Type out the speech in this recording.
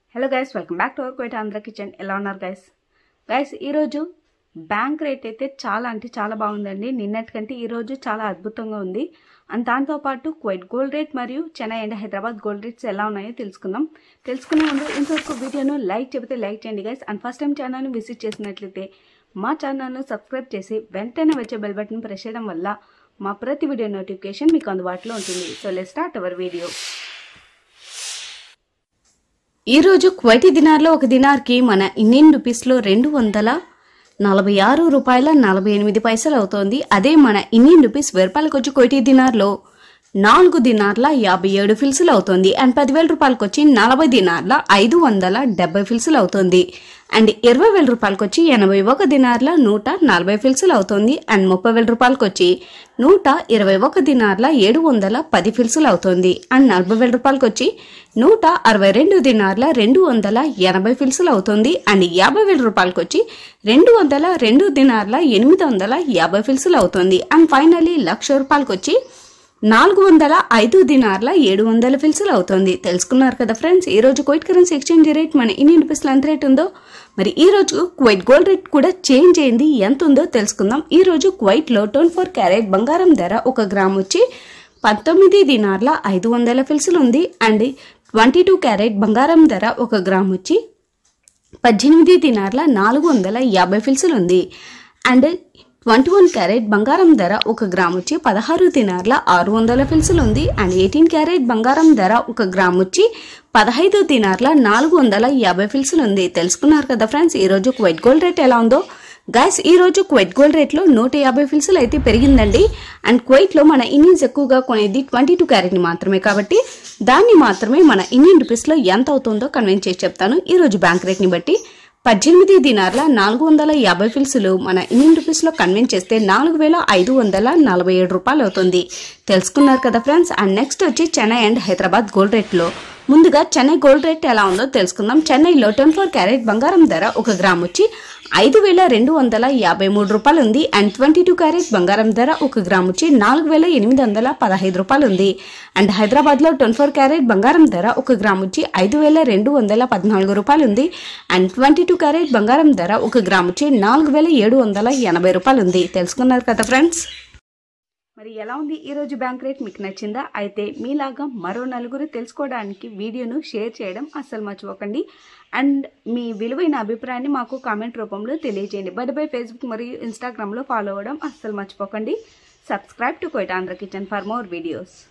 hello guys welcome back to our Kuwait Andhra kitchen ఎలా ఉన్నారు guys guys ఈరోజు bank rate అయితే చాలా అంటే చాలా బాగుందండి నిన్నటి కంటే ఈరోజు చాలా అద్భుతంగా ఉంది అండ్ దాంతోపాటు క్వైట్ గోల్డ్ రేట్ మరియు Chennai and Hyderabad gold rates ఎలా ఉన్నాయో తెలుసుకుందాం తెలుసుకునే ముందు ఇంతవరకు వీడియోను లైక్ చెబితే లైక్ చేయండి గైస్ అండ్ ఫస్ట్ టైం ఛానల్ని విజిట్ చేసినట్లయితే మా ఛానల్ను సబ్స్క్రైబ్ చేసి వెంటనే వచ్చే బెల్ బటన్ ప్రెస్ చేయడం వల్ల మా ప్రతి వీడియో నోటిఫికేషన్ మీకు అందుబాటులో ఉంటుంది so let start our video ఈరోజు క్వైటీ దినార్లో ఒక దినార్కి మన ఇండియన్ రూపీస్లో రెండు వందల నలభై ఆరు రూపాయల నలభై ఎనిమిది పైసలు అవుతోంది అదే మన ఇండియన్ రూపీస్ వెయ్యి రూపాయలకు వచ్చి క్వైటీ దినార్లో నాలుగు దినార్ల యాభై ఏడు ఫిల్సులు అవుతుంది అండ్ పదివేల రూపాయలకు వచ్చి నలభై దినార్ల ఐదు వందల డెబ్బై ఫిల్సులు అవుతుంది అండ్ ఇరవై వేల రూపాయలకు వచ్చి ఎనభై ఒక దినార్ల నూట నలభై ఫిల్సులు అవుతుంది అండ్ ముప్పై వేల రూపాయలకు వచ్చి నూట ఇరవై ఒక దినార్ల ఏడు వందల పది ఫిల్సులు అవుతుంది అండ్ నలభై వేల రూపాయలకు వచ్చి నూట అరవై రెండు దినార్ల రెండు వందల ఎనభై ఫిల్సులు అవుతుంది అండ్ యాభై వేల రూపాయలకు వచ్చి రెండు వందల రెండు దినార్ల ఎనిమిది వందల యాభై ఫిల్సులు అవుతుంది అండ్ ఫైనలీ లక్ష రూపాయలకు వచ్చి నాలుగు వందల ఐదు దినార్ల ఏడు వందల ఫిల్సులు అవుతుంది తెలుసుకున్నారు కదా ఫ్రెండ్స్ ఈ రోజు క్వైట్ కరెన్సీ ఎక్స్చేంజ్ రేట్ మన ఇండియన్ రూపీస్లో ఎంత రేట్ ఉందో మరి ఈ రోజు క్వైట్ గోల్డ్ రేట్ కూడా చేంజ్ అయింది ఎంత ఉందో తెలుసుకుందాం ఈ రోజు క్వైట్లో ట్వంటీ ఫోర్ క్యారెట్ బంగారం ధర ఒక గ్రామ్ వచ్చి పంతొమ్మిది దినార్ల ఐదు వందల ఫిల్సులు ఉంది అండ్ ట్వంటీ టూ క్యారెట్ బంగారం ధర ఒక గ్రామ్ వచ్చి పద్దెనిమిది దినార్ల నాలుగు వందల యాభై ఫిల్సులు ఉంది అండ్ ట్వంటీ వన్ క్యారెట్ బంగారం ధర ఒక గ్రామ్ వచ్చి పదహారు దినార్ల ఆరు వందల ఫిల్సులు ఉంది అండ్ ఎయిటీన్ క్యారెట్ బంగారం ధర ఒక గ్రామ్ వచ్చి పదహైదు దినార్ల నాలుగు వందల యాభై ఫిల్సులు ఉంది తెలుసుకున్నారు కదా ఫ్రెండ్స్ ఈరోజు క్వైట్ గోల్డ్ రేట్ ఎలా ఉందో గాయస్ ఈ రోజు క్వైట్ గోల్డ్ రేట్లో నూట యాభై ఫిల్సులు అయితే పెరిగిందండి అండ్ క్వైట్లో మన ఇండియన్స్ ఎక్కువగా కొనేది ట్వంటీ టూ క్యారెట్ని మాత్రమే కాబట్టి దాన్ని మాత్రమే మన ఇండియన్ రూపీస్లో ఎంత అవుతుందో కన్వెన్స్ చేసి చెప్తాను ఈ రోజు బ్యాంక్ రేట్ని బట్టి పద్దెనిమిది దినార్ల నాలుగు వందల యాభై ఫిల్సులు మన ఇండియన్ రూపీస్లో కన్వెన్స్ చేస్తే నాలుగు వేల ఐదు వందల నలభై ఏడు రూపాయలు అవుతుంది తెలుసుకున్నారు కదా ఫ్రెండ్స్ అండ్ నెక్స్ట్ వచ్చి చెన్నై అండ్ హైదరాబాద్ గోల్డ్ రేట్లో ముందుగా చెన్నై గోల్డ్ రేట్ ఎలా ఉందో తెలుసుకుందాం చెన్నైలో ట్వంటీ ఫోర్ క్యారెట్ బంగారం ధర ఒక గ్రామ్ వచ్చి ఐదు వేల రెండు వందల యాభై మూడు రూపాయలు ఉంది అండ్ ట్వంటీ టూ క్యారెట్ బంగారం ధర ఒక గ్రామ్ వచ్చి నాలుగు వేల ఎనిమిది వందల పదహైదు రూపాయలు ఉంది అండ్ హైదరాబాద్లో ట్వంటీ ఫోర్ క్యారెట్ బంగారం ధర ఒక గ్రామ్ వచ్చి ఐదు వేల రెండు వందల పద్నాలుగు రూపాయలు ఉంది అండ్ ట్వంటీ టూ క్యారెట్ బంగారం ధర ఒక గ్రామ్ వచ్చి నాలుగు వేల ఏడు వందల ఎనభై రూపాయలు ఉంది తెలుసుకున్నారు కదా ఫ్రెండ్స్ మరి ఎలా ఉంది ఈరోజు బ్యాంక్ రేట్ మీకు నచ్చిందా అయితే మీలాగా మరో నలుగురు తెలుసుకోవడానికి వీడియోను షేర్ చేయడం అస్సలు మర్చిపోకండి అండ్ మీ విలువైన అభిప్రాయాన్ని మాకు కామెంట్ రూపంలో తెలియజేయండి బట్ బై ఫేస్బుక్ మరియు ఇన్స్టాగ్రామ్లో ఫాలో అవ్వడం అస్సలు మర్చిపోకండి సబ్స్క్రైబ్ టు కోయిట్ Andhra kitchen for more videos